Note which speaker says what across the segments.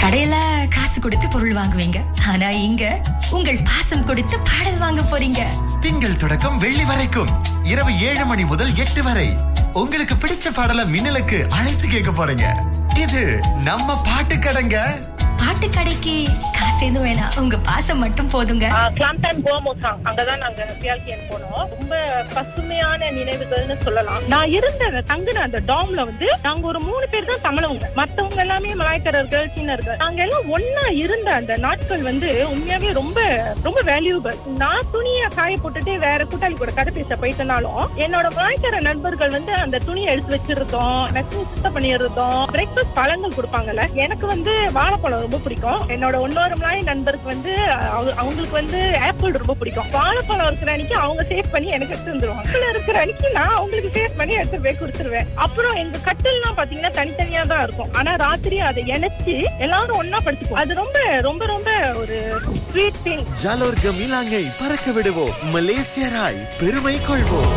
Speaker 1: கடையில காசு கொடுத்து பொருள் வாங்குவீங்க ஆனா இங்க உங்கள் பாசம் கொடுத்து பாடல் வாங்க போறீங்க
Speaker 2: திங்கள் தொடக்கம் வெள்ளி வரைக்கும் இரவு ஏழு மணி முதல் எட்டு வரை உங்களுக்கு பிடிச்ச பாடல மின்னலுக்கு அழைத்து கேட்க போறீங்க இது நம்ம பாட்டு கடைங்க
Speaker 1: பாட்டு கடைக்கு காசு எதுவும் வேணாம் உங்க பாசம் மட்டும் போதுங்க
Speaker 3: கிளாம்டன் கோமோசாங் அங்கதான் நாங்க பியால்கியன் போனோம் ரொம்ப பசுமையான நினைவுகள்னு சொல்லலாம் நான் இருந்த அந்த தங்குன அந்த டாம்ல வந்து நாங்க ஒரு மூணு பேர் தான் தமிழவங்க மத்தவங்க எல்லாமே மலாய்க்காரர்கள் சீனர்கள் நாங்க எல்லாம் ஒன்னா இருந்த அந்த நாட்கள் வந்து உண்மையாவே ரொம்ப ரொம்ப வேல்யூபிள் நான் துணியை காய போட்டுட்டு வேற கூட்டாளி கூட கதை பேச போயிட்டனாலும் என்னோட மலாய்க்கார நண்பர்கள் வந்து அந்த துணியை எடுத்து வச்சிருந்தோம் நெக்ஸ்ட் சுத்தம் பண்ணியிருந்தோம் பிரேக்ஃபாஸ்ட் பழங்கள் கொடுப்பாங்கல்ல எனக்கு வந்து வாழைப்பழம் ரொம்ப பிடிக்கும் என்னோட இன்னொரு மலாய் நண்பருக்கு வந்து அவ- அவங்களுக்கு வந்து ஆப்பிள் ரொம்ப பிடிக்கும் வாழைப்பழம் இருக்கிற அன்னைக்கு அவங்க சேவ் பண்ணி எனக்கு எடுத்து வந்துருவாங்க ஆப்பிள் இருக்கிற அன்னைக்கு நான் அவங்களுக்கு சேவ் பண்ணி எடுத்து போய் கொடுத்துருவேன் அப்புறம் எங்க கட்டில்லாம் பாத்தீங்கன்னா தனித்தனியா தான் இருக்கும் ஆனா ராத்திரி அதை இணைச்சு எல்லாரும் ஒன்னா படுத்துப்போம் அது ரொம்ப ரொம்ப ரொம்ப ஒரு ஸ்வீட் திங்
Speaker 4: ஜாலோர் கமிலாங்கை பறக்க விடுவோம் மலேசியராய் பெருமை கொள்வோம்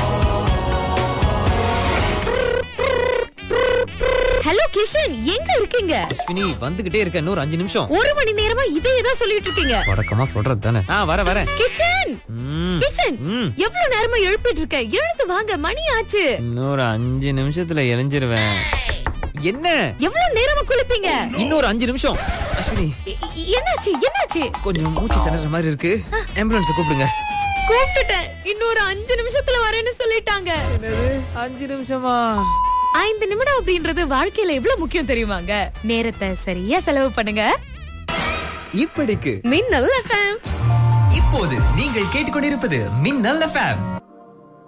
Speaker 5: ஹலோ கிஷன் எங்க இருக்கீங்க
Speaker 6: அஸ்வினி வந்துகிட்டே இருக்க இன்னொரு அஞ்சு நிமிஷம்
Speaker 5: ஒரு மணி நேரமா இதே தான் சொல்லிட்டு இருக்கீங்க
Speaker 6: வழக்கமா சொல்றது தானே ஆ வர வரேன்
Speaker 5: கிஷன்
Speaker 6: ம்,
Speaker 5: கிஷன்
Speaker 6: ம்.
Speaker 5: எவ்வளவு நேரமா எழுப்பிட்டு இருக்க எழுந்து வாங்க மணி ஆச்சு
Speaker 6: இன்னொரு அஞ்சு நிமிஷத்துல எழிஞ்சிருவேன் என்ன
Speaker 5: எவ்வளவு நேரமா குளிப்பீங்க
Speaker 6: இன்னொரு அஞ்சு நிமிஷம் அஸ்வினி
Speaker 5: எ- எ- என்னாச்சு என்னாச்சு
Speaker 6: கொஞ்சம் மூச்சு திணற மாதிரி இருக்கு ஆம்புலன்ஸ் கூப்பிடுங்க
Speaker 5: கூப்பிட்டுட்டேன் இன்னொரு அஞ்சு நிமிஷத்துல வரேன்னு சொல்லிட்டாங்க
Speaker 6: என்னது அஞ்சு நிமிஷமா
Speaker 5: ஐந்து நிமிடம் அப்படின்றது வாழ்க்கையில எவ்வளவு முக்கியம் தெரியுமாங்க நேரத்தை சரியா செலவு பண்ணுங்க
Speaker 6: இப்படிக்கு
Speaker 5: மின்னல் எஃப்எம்
Speaker 7: இப்போது நீங்கள் கேட்டுக்கொண்டிருப்பது மின்னல் எஃப்எம்